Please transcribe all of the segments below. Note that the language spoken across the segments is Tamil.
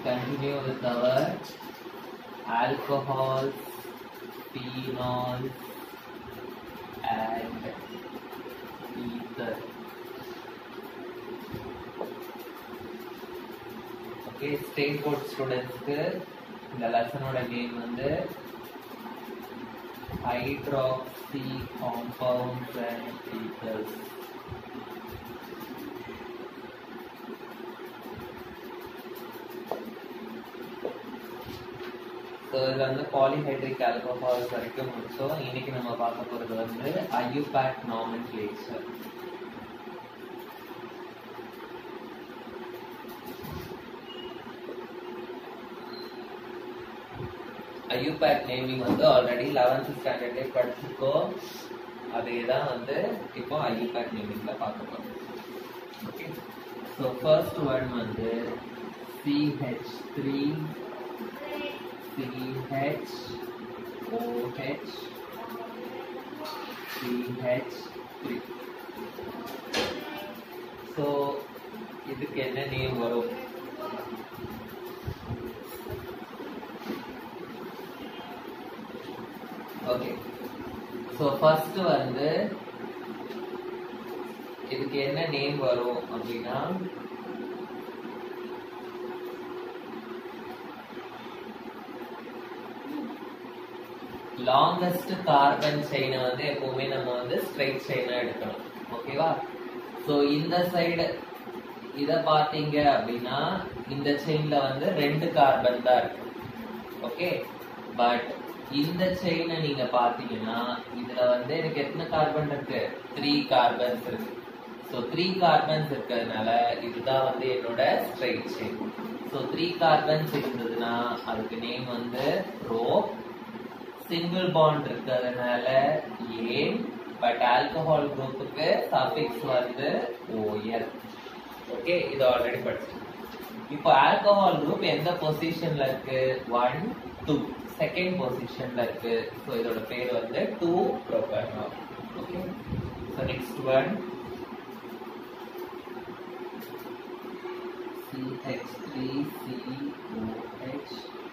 continue with our alcohols, phenols, and ether. Okay state board ஸ்டூடெண்ட்ஸ்க்கு இந்த லெசனோட நேம் வந்து hydroxy compounds and ethers so இதில் வந்து பாலிஹைட்ரிக் ஆல்கஹால்ஸ் வரைக்கும் முடிச்சோம் இன்னைக்கு நம்ம பார்க்க போகிறது வந்து IUPAC nomenclature IUPAC naming வந்து ஆல்ரெடி லெவன்த் ஸ்டாண்டர்ட்லேயே படிச்சிருக்கோம் அதே தான் வந்து இப்போ ஐயூபேக் நேமிங்கில் பார்க்க போகிறோம் ஓகே ஸோ ஃபர்ஸ்ட் ஒன் வந்து CH three CH OH CH3 so இதுக்கு என்ன நேம் வரும் ஓகே ஸோ ஃபர்ஸ்ட் வந்து இதுக்கு என்ன நேம் வரும் அப்படின்னா லாங்கஸ்ட் கார்பன் செயினை வந்து எப்பவுமே நம்ம வந்து ஸ்ட்ரைட் செயினா எடுக்கணும் ஓகேவா ஸோ இந்த சைடு இத பாத்தீங்க அப்படின்னா இந்த செயின்ல வந்து ரெண்டு கார்பன் தான் இருக்கு ஓகே பட் இந்த செயினை நீங்க பாத்தீங்கன்னா இதுல வந்து எனக்கு எத்தனை கார்பன் இருக்கு த்ரீ கார்பன்ஸ் இருக்கு ஸோ த்ரீ கார்பன்ஸ் இருக்கிறதுனால இதுதான் வந்து என்னோட straight chain so three carbons இருந்ததுன்னா அதுக்கு நேம் வந்து ரோப் சிங்கிள் பாண்ட் இருக்கிறதுனால ஏன் பட் ஆல்கஹால் குரூப்புக்கு சஃபிக்ஸ் வந்து ஓஎல் ஓகே இது ஆல்ரெடி படிச்சிருக்கோம் இப்போ ஆல்கஹால் குரூப் எந்த பொசிஷன்ல இருக்கு ஒன் டூ செகண்ட் பொசிஷன்ல இருக்கு ஸோ இதோட பேர் வந்து two propanol okay so next one CH3COH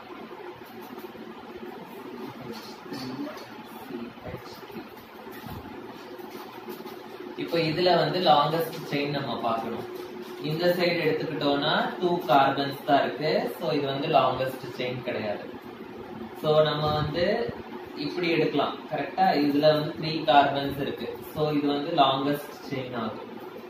இப்போ இதுல வந்து லாங்கஸ்ட் செயின் நம்ம பார்க்கணும் இந்த சைடு எடுத்துக்கிட்டோம்னா டூ கார்பன்ஸ் தான் இருக்கு ஸோ இது வந்து லாங்கஸ்ட் செயின் கிடையாது ஸோ நம்ம வந்து இப்படி எடுக்கலாம் கரெக்டா இதுல வந்து த்ரீ கார்பன்ஸ் இருக்கு ஸோ இது வந்து லாங்கஸ்ட் செயின் ஆகும்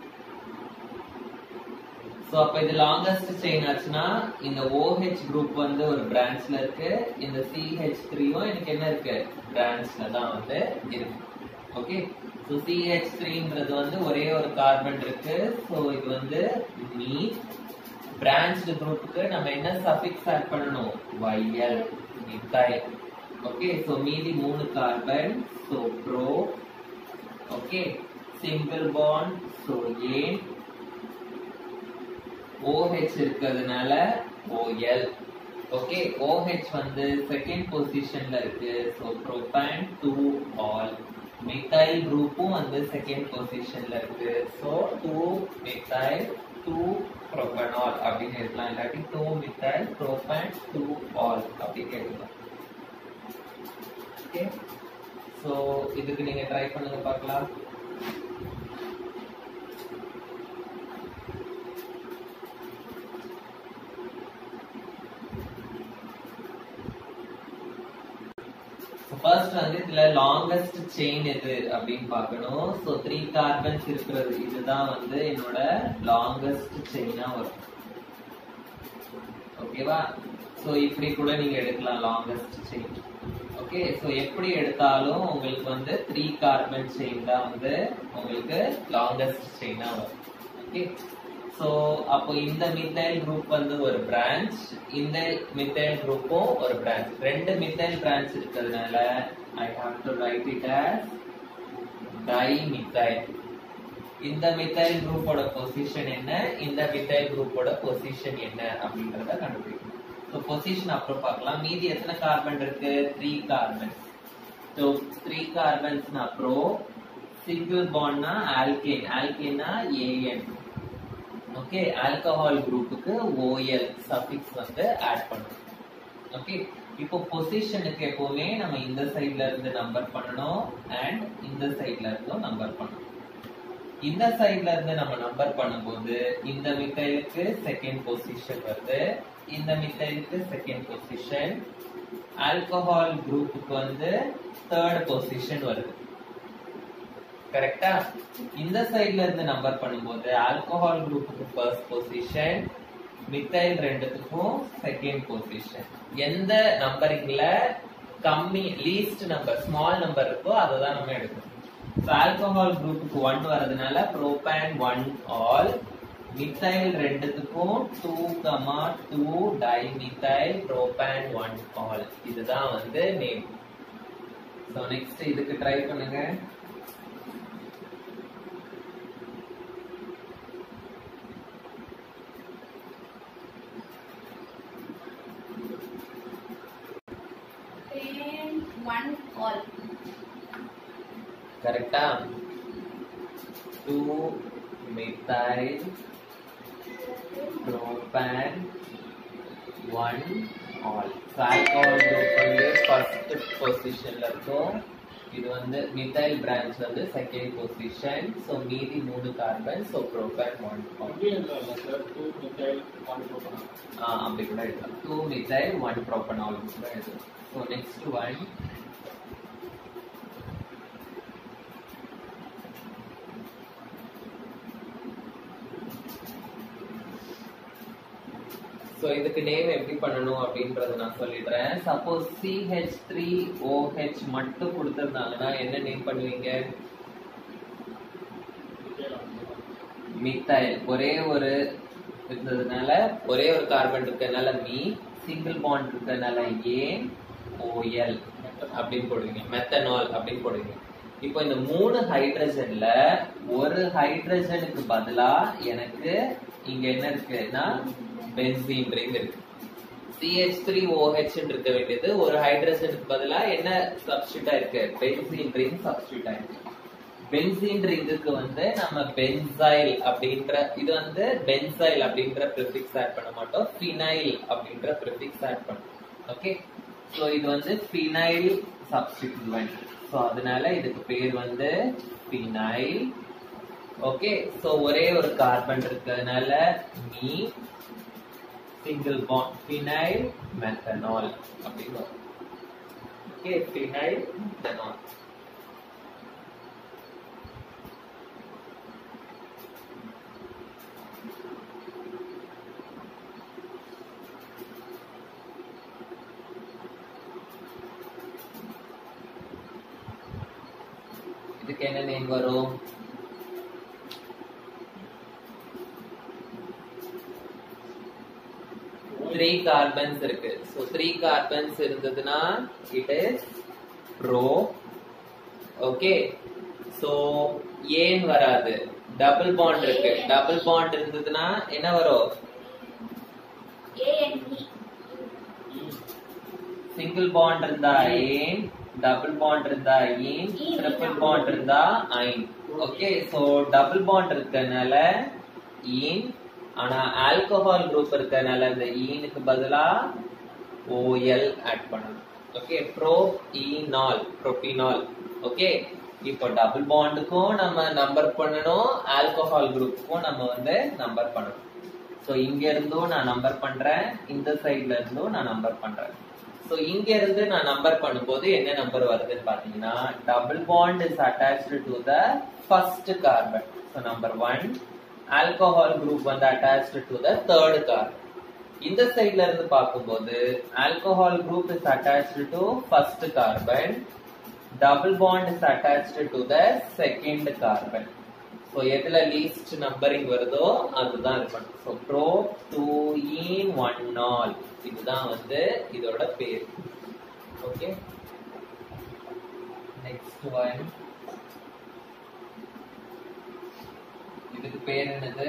ஸோ அப்ப இது லாங்கஸ்ட் செயின் ஆச்சுன்னா இந்த ஓஹெச் குரூப் வந்து ஒரு பிரான்ச்ல இருக்கு இந்த சிஹெச் த்ரீயும் எனக்கு என்ன இருக்கு பிரான்ச்ல தான் வந்து இருக்கு ஓகே ஸோ சிஹெச் த்ரீன்றது வந்து ஒரே ஒரு கார்பன் இருக்கு ஸோ இது வந்து மீ பிரான்ச் குரூப்புக்கு நம்ம என்ன சஃபிக்ஸ் ஆட் பண்ணணும் YL மித்தைல் ஓகே ஸோ மீதி மூணு carbon so pro okay single bond so ane OH இருக்கிறதுனால OL ஓகே OH வந்து செகண்ட் பொசிஷன்ல இருக்கு so propane two ol methyl குரூப்பும் வந்து செகண்ட் பொசிஷன்ல இருக்கு so two methyl two propanol அப்படின்னு எழுதலாம் இல்லாட்டி two methyl propane two ol அப்படின்னு எழுதலாம் ஓகே ஸோ இதுக்கு நீங்க ட்ரை பண்ணுங்க பார்க்கலாம் ஃபர்ஸ்ட் வந்து இதுல லாங்கஸ்ட் செயின் எது அப்படின்னு பார்க்கணும் ஸோ த்ரீ கார்பன்ஸ் இருக்கிறது இதுதான் வந்து என்னோட லாங்கஸ்ட் செயினா வரும் ஓகேவா ஸோ இப்படி கூட நீங்க எடுக்கலாம் லாங்கஸ்ட் செயின் ஓகே ஸோ எப்படி எடுத்தாலும் உங்களுக்கு வந்து த்ரீ கார்பன் செயின் தான் வந்து உங்களுக்கு லாங்கஸ்ட் செயினா வரும் ஓகே ஸோ அப்போ இந்த மித்தைல் குரூப் வந்து ஒரு பிரான்ச் இந்த மித்தைல் குரூப்பும் ஒரு பிரான்ச் ரெண்டு மித்தைல் பிரான்ச் இருக்கிறதுனால I have to write it as dimethyl இந்த மித்தைல் குரூப்போட பொசிஷன் என்ன இந்த மித்தைல் குரூப்போட பொசிஷன் என்ன அப்படின்றத கண்டுபிடிக்கணும் ஸோ பொசிஷன் அப்புறம் பார்க்கலாம் மீதி எத்தனை கார்பன் இருக்கு த்ரீ கார்பன் ஸோ த்ரீ கார்பன்ஸ்னா அப்புறம் சிங்கிள் பாண்ட்னா ஆல்கேன் ஆல்கேனா ஏஎன் ஓகே ஆல்கஹால் குரூப்புக்கு ஓஎல் சஃபிக்ஸ் வந்து ஆட் பண்ணணும் ஓகே இப்போ பொசிஷனுக்கு எப்பவுமே நம்ம இந்த சைடுல இருந்து நம்பர் பண்ணணும் அண்ட் இந்த சைடுல இருந்தும் நம்பர் பண்ணணும் இந்த சைடுல இருந்து நம்ம நம்பர் பண்ணும்போது இந்த மித்தைலுக்கு செகண்ட் பொசிஷன் வருது இந்த மித்தைலுக்கு செகண்ட் பொசிஷன் ஆல்கஹால் குரூப்புக்கு வந்து தேர்ட் பொசிஷன் வருது கரெக்டா இந்த சைடுல இருந்து நம்பர் பண்ணும்போது ஆல்கஹால் குரூப்புக்கு ஃபர்ஸ்ட் பொசிஷன் மித்தைல் ரெண்டுத்துக்கும் செகண்ட் பொசிஷன் எந்த நம்பரிங்ல கம்மி லீஸ்ட் நம்பர் ஸ்மால் நம்பர் இருக்கோ அதை தான் நம்ம எடுக்கணும் ஆல்கஹால் குரூப்புக்கு ஒன் வரதுனால ப்ரோபேன் ஒன் ஆல் மித்தைல் ரெண்டுத்துக்கும் two comma two di methyl propane one ol இதுதான் வந்து நேம் ஸோ நெக்ஸ்ட் இதுக்கு ட்ரை பண்ணுங்க Ten, one, all. கரெக்டா two methyl propane one ol alcohol group வந்து ஃபர்ஸ்ட் பொசிஷன்ல இருக்கும் இது வந்து மித்தைல் பிரான்ச் வந்து செகண்ட் பொசிஷன் ஸோ மீதி மூணு கார்பன் ஸோ ப்ரோபேன் ஒன் அப்படி கூட எடுக்கலாம் டூ மித்தைல் ஒன் ப்ரோபனால் கூட எடுக்கலாம் ஸோ நெக்ஸ்ட் ஒன் ஸோ இதுக்கு நேம் எப்படி பண்ணணும் அப்படின்றத நான் சொல்லிடுறேன் சப்போஸ் சிஹெச் த்ரீ ஓஹெச் மட்டும் கொடுத்துருந்தாங்கன்னா என்ன நேம் பண்ணுவீங்க மித்தைல் ஒரே ஒரு இருந்ததுனால ஒரே ஒரு கார்பன் இருக்கறனால மீ சிங்கிள் பாண்ட் இருக்கறனால ஏன் ஓஎல் அப்படின்னு போடுவீங்க மெத்தனால் அப்படின்னு போடுவீங்க இப்போ இந்த மூணு ஹைட்ரஜன்ல ஒரு ஹைட்ரஜனுக்கு பதிலா எனக்கு இங்க என்ன இருக்குன்னா பென்சீன் ரிங் இருக்கு சிஹெச் த்ரீ ஓஹெச் இருக்க வேண்டியது ஒரு ஹைட்ரஜனுக்கு பதிலா என்ன சப்ஸ்டியூட்டா இருக்கு பென்சீன் ரிங் சப்ஸ்டியூட் ஆயிருக்கு பென்சீன் ரிங்குக்கு வந்து நம்ம பென்சைல் அப்படின்ற இது வந்து பென்சைல் அப்படின்ற ப்ரிஃபிக்ஸ் ஆட் பண்ண மாட்டோம் ஃபினைல் அப்படின்ற ப்ரிஃபிக்ஸ் ஆட் பண்ணும் ஓகே சோ இது வந்து ஃபினைல் சப்ஸ்டிட்யூவன்ட் சோ அதனால இதுக்கு பேர் வந்து ஃபினைல் ஓகே சோ ஒரே ஒரு கார்பன் இருக்கிறதுனால மீ சிங்கிள் பாண்ட் ஃபினைல் மெத்தனால் அப்படின்னு வரும் ஓகே ஃபினைல் மெத்தனால் இதுக்கு என்ன நேம் வரும் த்ரீ கார்பன்ஸ் இருக்கு ஸோ த்ரீ கார்பன்ஸ் இருந்ததுன்னா it is pro okay so ane வராது டபுள் பாண்ட் இருக்கு டபுள் பாண்ட் இருந்ததுன்னா என்ன வரும் A and E. Single bond இருந்தா ஏன் டபுள் பாண்ட் இருந்தா ஈன் ட்ரிபிள் பாண்ட் இருந்தா yne okay so double bond இருக்கறனால ஈன் ஆனா ஆல்கஹால் குரூப் இருக்கறனால இந்த ஈனுக்கு பதிலா ஓஎல் ஆட் பண்ணணும் okay pro enol propenol okay இப்போ டபுள் பாண்டுக்கும் நம்ம நம்பர் பண்ணணும் ஆல்கஹால் குரூப்புக்கும் நம்ம வந்து நம்பர் பண்ணணும் ஸோ இங்க இருந்தும் நான் நம்பர் பண்றேன் இந்த சைட்ல இருந்தும் நான் நம்பர் பண்றேன் ஸோ இங்க இருந்து நான் நம்பர் பண்ணும்போது என்ன நம்பர் வருதுன்னு பாத்தீங்கன்னா double bond is attached to the first carbon so number one alcohol group வந்து attached to the third carbon இந்த சைட்ல இருந்து பார்க்கும்போது alcohol group is attached to first carbon double bond is attached to the second carbon so எதுல லீஸ்ட் நம்பரிங் வருதோ அதுதான் இருக்கணும் so pro two en one ol இதுதான் வந்து இதோட பேர் ஓகே நெக்ஸ்ட் ஒன் இதுக்கு பேர் என்னது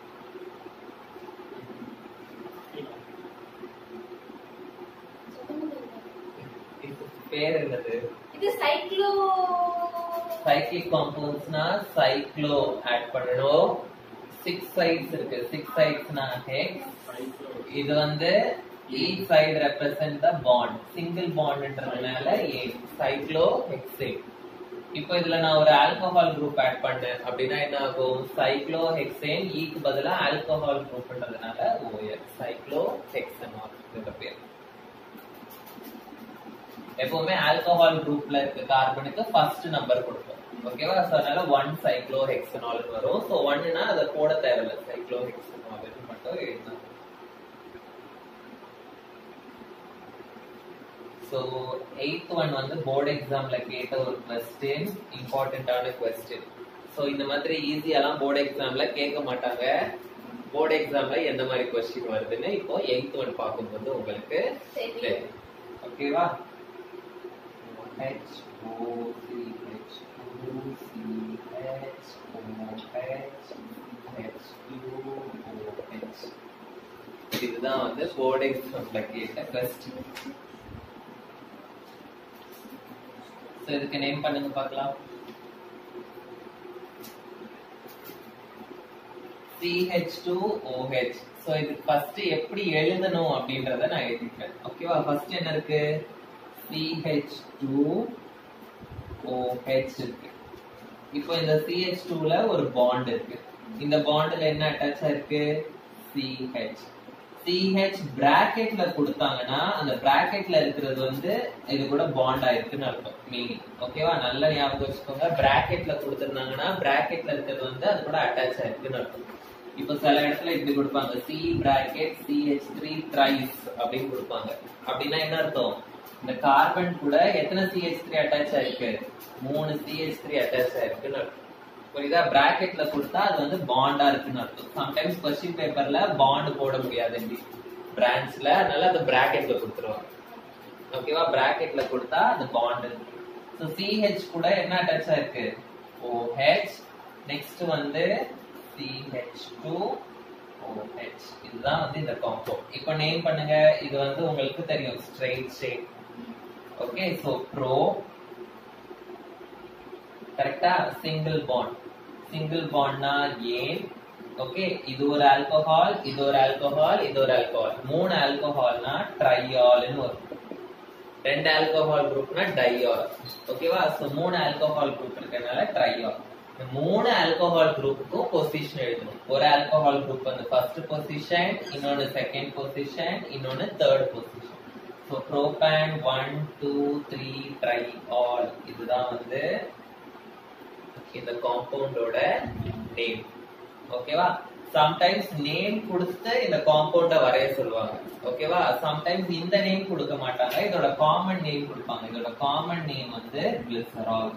இதுக்கு பேர் என்னது இது சைக்ளோ சைக்ளிக் காம்பவுண்ட்ஸ்னா சைக்ளோ ஆட் பண்ணணும் சிக்ஸ் சைட்ஸ் இருக்கு சிக்ஸ் சைட்ஸ்னா ஹெக்ஸ் இது வந்து each side represent the bond single பாண்ட்ன்றதுனால ஏ சைக்ளோ ஹெக்ஸேன் இப்போ இதுல நான் ஒரு ஆல்கஹால் குரூப் ஆட் பண்ணேன் அப்படின்னா என்ன ஆகும் சைக்ளோ ஹெக்ஸேன் ஈக்கு பதிலா ஆல்கஹால் குரூப்ன்றதுனால ஓஎல் சைக்ளோ ஹெக்ஸனால் இதோட பேர் எப்பவுமே ஆல்கஹால் குரூப்ல இருக்க கார்பனுக்கு ஃபர்ஸ்ட் நம்பர் கொடுப்போம் ஓகேவா சோ அதனால ஒன் சைக்ளோ ஹெக்ஸனால் வரும் சோ ஒன்னுனா அதை போட தேவையில்ல சைக்ளோ ஹெக்ஸனால் மட்டும் எழுதணும் ஸோ எயித் ஒன் வந்து போர்டு எக்ஸாம்ல கேட்ட ஒரு கொஸ்டின் இம்பார்ட்டன்டான கொஸ்டின் ஸோ இந்த மாதிரி ஈஸியாலாம் போர்டு எக்ஸாம்ல கேட்க மாட்டாங்க போர்டு எக்ஸாம்ல எந்த மாதிரி கொஸ்டின் வருதுன்னு இப்போ எயித் ஒன் பார்க்கும்போது உங்களுக்கு சரி தெரியும் ஓகேவா H O C H O C H O H H U O H இதுதான் வந்து போர்டு எக்ஸாம்ல கேட்ட கொஸ்டின் ஸோ இதுக்கு நேம் பண்ணுங்க பார்க்கலாம் CH2OH ஸோ இது ஃபர்ஸ்ட் எப்படி எழுதணும் அப்படின்றத நான் எழுதிக்கிறேன் ஓகேவா ஃபர்ஸ்ட் என்ன இருக்கு CH2OH இருக்கு இப்போ இந்த CH2 ல ஒரு பாண்ட் இருக்கு இந்த பாண்ட்ல என்ன அட்டாச் ஆயிருக்கு CH CH பிராக்கெட்ல கொடுத்தாங்கன்னா அந்த பிராக்கெட்ல இருக்கிறது வந்து இது கூட பாண்ட் ஆயிருக்குன்னு அர்த்தம் மீனிங் ஓகேவா நல்ல ஞாபகம் வச்சுக்கோங்க பிராக்கெட்ல கொடுத்திருந்தாங்கன்னா பிராக்கெட்ல இருக்கிறது வந்து அது கூட அட்டாச் ஆயிருக்குன்னு அர்த்தம் இப்போ சில இடத்துல இப்படி கொடுப்பாங்க C bracket CH three thrice அப்படின்னு கொடுப்பாங்க அப்படின்னா என்ன அர்த்தம் இந்த கார்பன் கூட எத்தனை சிஹெச் த்ரீ அட்டாச் ஆயிருக்கு மூணு சிஹெச் த்ரீ அட்டாச் ஆயிருக்குன்னு அர்த்தம் புரியுதா பிராக்கெட்ல கொடுத்தா அது வந்து பாண்டா இருக்குன்னு அர்த்தம் சம்டைம்ஸ் கொஸ்டின் பேப்பர்ல பாண்ட் போட முடியாது பிரான்ச்ல அதனால அது பிராக்கெட்ல கொடுத்துருவாங்க ஓகேவா பிராக்கெட்ல கொடுத்தா அது பாண்ட் ஸோ சிஹெச் கூட என்ன அட்டாச் ஆயிருக்கு ஓஹெச் நெக்ஸ்ட் வந்து CH2 OH இதுதான் வந்து இந்த காம்பவுண்ட் இப்போ நேம் பண்ணுங்க இது வந்து உங்களுக்கு தெரியும் straight shape okay so pro கரெக்டா சிங்கிள் பாண்ட் சிங்கிள் பாண்ட்னா ஏன் ஓகே இது ஒரு ஆல்கஹால் இது ஒரு ஆல்கஹால் இது ஒரு ஆல்கஹால் மூணு ஆல்கஹால்னா ட்ரையால்னு வரும் ரெண்டு ஆல்கஹால் குரூப்னா டையால் ஓகேவா சோ மூணு ஆல்கஹால் குரூப் இருக்கறனால ட்ரையால் இந்த மூணு ஆல்கஹால் குரூப்புக்கும் பொசிஷன் எழுதணும் ஒரு ஆல்கஹால் குரூப் வந்து ஃபர்ஸ்ட் பொசிஷன் இன்னொன்னு செகண்ட் பொசிஷன் இன்னொன்னு third position so propane one two three tri ol இதுதான் வந்து இந்த காம்பவுண்டோட நேம் ஓகேவா சம்டைம்ஸ் நேம் கொடுத்து இந்த காம்பவுண்ட வரைய சொல்லுவாங்க ஓகேவா சம்டைம்ஸ் இந்த நேம் கொடுக்க மாட்டாங்க இதோட காமன் நேம் கொடுப்பாங்க இதோட காமன் நேம் வந்து glycerol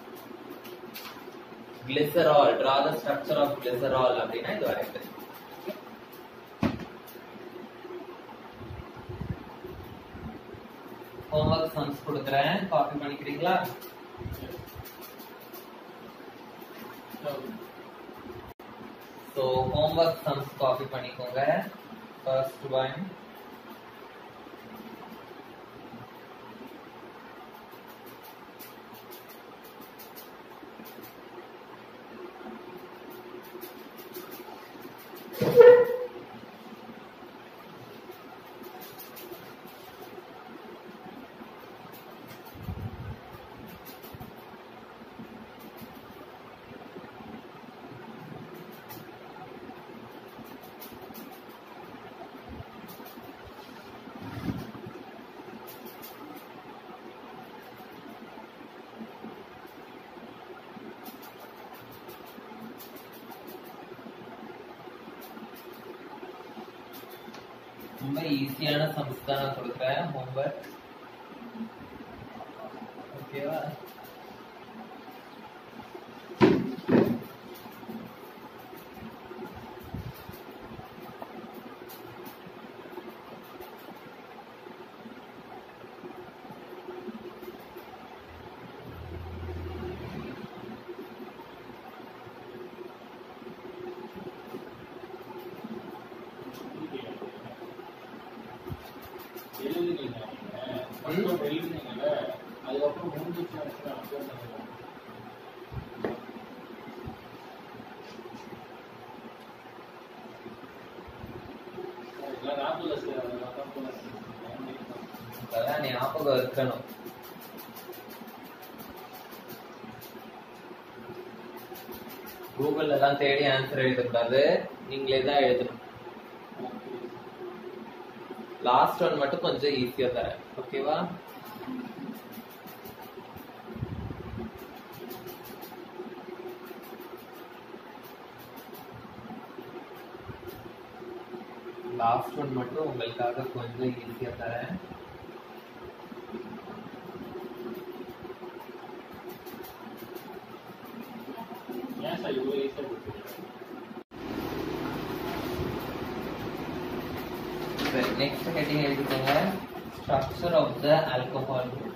glycerol draw the structure of glycerol அப்படின்னா இது வரையுது ஹோம்ஒர்க் சம்ஸ் கொடுக்குறேன் காப்பி பண்ணிக்கிறீங்களா ஸோ ஹோம்ஒர்க் சம்ஸ் காப்பி பண்ணிக்கோங்க ஃபர்ஸ்ட் ஒன் ரொம்ப ஈஸியான சம்ஸ் தான் நான் கொடுக்குறேன் ஹோம்ஒர்க் ஓகேவா எழுதுனீங்க நீங்க எழுதுனீங்கல்ல அதுக்கப்புறம் முடிஞ்சிச்சு அப்லோட் பண்ணுங்க அதான் ஞாபகம் இருக்கணும் கூகுள்ல எல்லாம் தேடி ஆன்சர் எழுதக்கூடாது நீங்களே தான் எழுதணும் லாஸ்ட் ஒன் மட்டும் கொஞ்சம் ஈஸியா தரேன் ஓகேவா லாஸ்ட் ஒன் மட்டும் உங்களுக்காக கொஞ்சம் ஈஸியா தரேன் ஏன் சார் இவ்வளோ ஈஸியாக கொடுத்துருக்கீங்க சரி நெக்ஸ்ட் ஹெட்டிங் எழுதிக்கோங்க structure of the alcohol group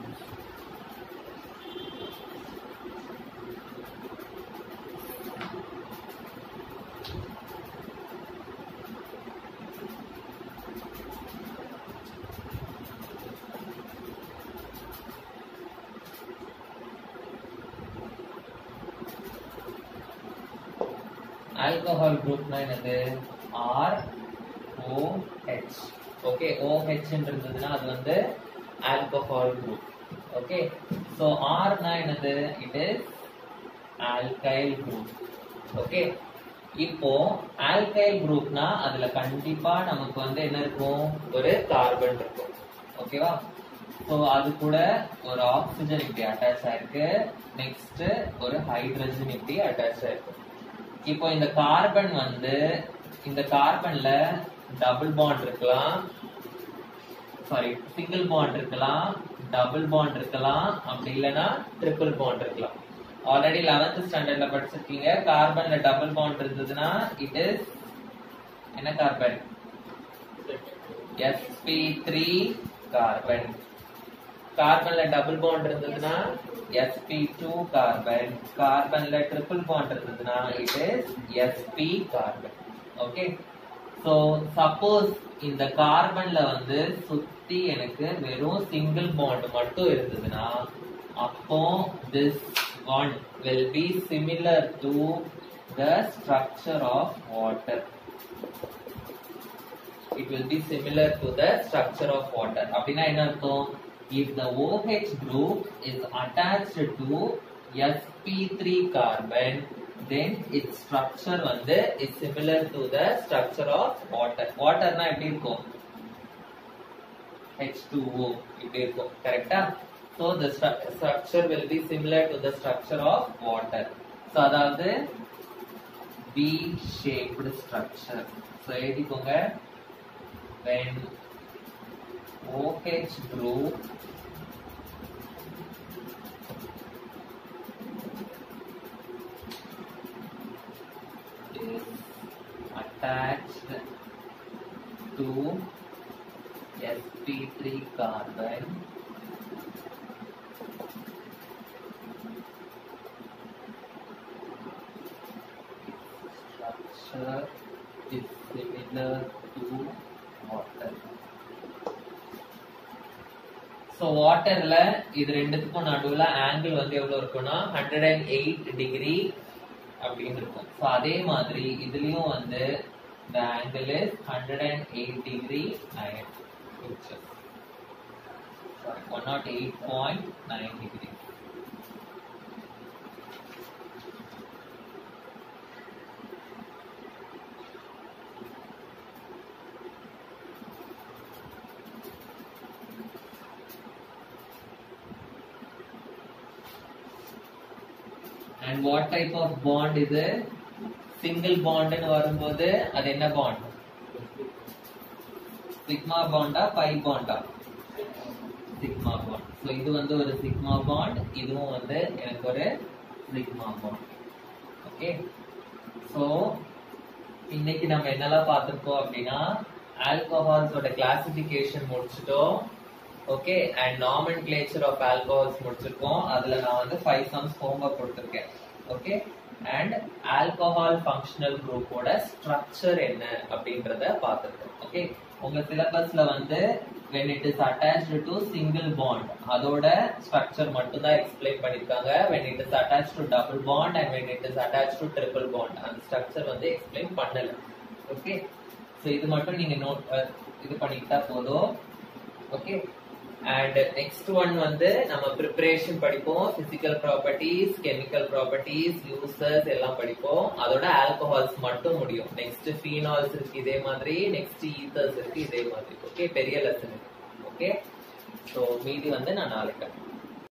alcohol குரூப்னா என்னது R O H okay O H இருந்ததுன்னா அது வந்து ஆல்கஹால் குரூப் ஓகே ஸோ ஆர்னா என்னது it is alkyl group okay இப்போ ஆல்கைல் குரூப்னா அதுல கண்டிப்பா நமக்கு வந்து என்ன இருக்கும் ஒரு கார்பன் இருக்கும் ஓகேவா ஸோ அது கூட ஒரு ஆக்சிஜன் இப்படி அட்டாச் ஆயிருக்கு நெக்ஸ்ட் ஒரு ஹைட்ரஜன் இப்படி அட்டாச் ஆயிருக்கு இப்போ இந்த கார்பன் வந்து இந்த கார்பன்ல டபுள் பாண்ட் இருக்கலாம் சாரி சிங்கிள் பாண்ட் இருக்கலாம் டபுள் பாண்ட் இருக்கலாம் அப்படி இல்லைன்னா ட்ரிபிள் பாண்ட் இருக்கலாம் ஆல்ரெடி லெவன்த் ஸ்டாண்டர்ட்ல படிச்சிருக்கீங்க கார்பன்ல டபுள் பாண்ட் இருந்ததுன்னா இட் இஸ் என்ன கார்பன் sp3 த்ரீ கார்பன் கார்பன்ல டபுள் பாண்ட் இருந்ததுன்னா sp2 டூ கார்பன் கார்பன்ல ட்ரிபிள் பாண்ட் இருந்ததுன்னா it is sp carbon okay so suppose இந்த கார்பன்ல வந்து சுத்தி எனக்கு வெறும் சிங்கிள் பாண்ட் மட்டும் இருந்ததுன்னா அப்போ this one will be similar to the structure of water it will be similar to the structure of water அப்படின்னா என்ன அர்த்தம் if the OH group is attached to sp3 carbon then its structure வந்து is similar to the structure of water waterனா எப்படி இருக்கும் H2O இப்படி இருக்கும் கரெக்டா so the stru- structure will be similar to the structure of water so அதாவது V shaped structure so எழுதிக்கோங்க when OH group is attached to sp3 carbon structure is similar to water so வாட்டர்ல இது ரெண்டுத்துக்கும் நடுவுல ஆங்கிள் வந்து எவ்வளவு இருக்கும்னா ஹண்ட்ரட் அண்ட் எயிட் டிகிரி அப்படின்னு இருக்கும் ஸோ அதே மாதிரி இதுலயும் வந்து the angle is 108 degree 9 inches. Sorry, 108.9 degree. And what type of bond இது சிங்கிள் பாண்ட்னு வரும்போது அது என்ன பாண்ட் சிக்மா பாண்டா பை பாண்டா சிக்மா பாண்ட் ஸோ இது வந்து ஒரு சிக்மா பாண்ட் இதுவும் வந்து எனக்கு ஒரு சிக்மா பாண்ட் ஓகே ஸோ இன்னைக்கு நம்ம என்னெல்லாம் பார்த்திருக்கோம் அப்படின்னா ஆல்கஹால்ஸோட கிளாசிபிகேஷன் முடிச்சிட்டோம் okay and nomenclature of alcohols முடிச்சிருக்கோம் அதுல நான் வந்து ஃபைவ் சம்ஸ் ஹோம்ஒர்க் கொடுத்துருக்கேன் ஓகே அண்ட் ஆல்கஹால் ஃபங்க்ஷனல் குரூப்போட ஸ்ட்ரக்சர் என்ன அப்படின்றத பார்த்துருக்கோம் ஓகே உங்க சிலபஸ்ல வந்து when it is attached to single bond அதோட ஸ்ட்ரக்சர் மட்டும் தான் எக்ஸ்பிளைன் பண்ணிருக்காங்க when it is attached to double bond and when it is attached to triple bond அந்த ஸ்ட்ரக்சர் வந்து எக்ஸ்பிளைன் பண்ணல ஓகே சோ இது மட்டும் நீங்க நோட் இது பண்ணிக்கிட்டா போதும் ஓகே அண்ட் நெக்ஸ்ட் ஒன் வந்து நம்ம ப்ரிப்பரேஷன் படிப்போம் physical properties chemical properties users எல்லாம் படிப்போம் அதோட ஆல்கஹால்ஸ் மட்டும் முடியும் நெக்ஸ்ட் ஃபீனால்ஸ் இருக்கு இதே மாதிரி நெக்ஸ்ட் ஈத்தர்ஸ் இருக்கு இதே மாதிரி ஓகே பெரிய லெசன் ஓகே ஸோ மீதி வந்து நான் நாளைக்கு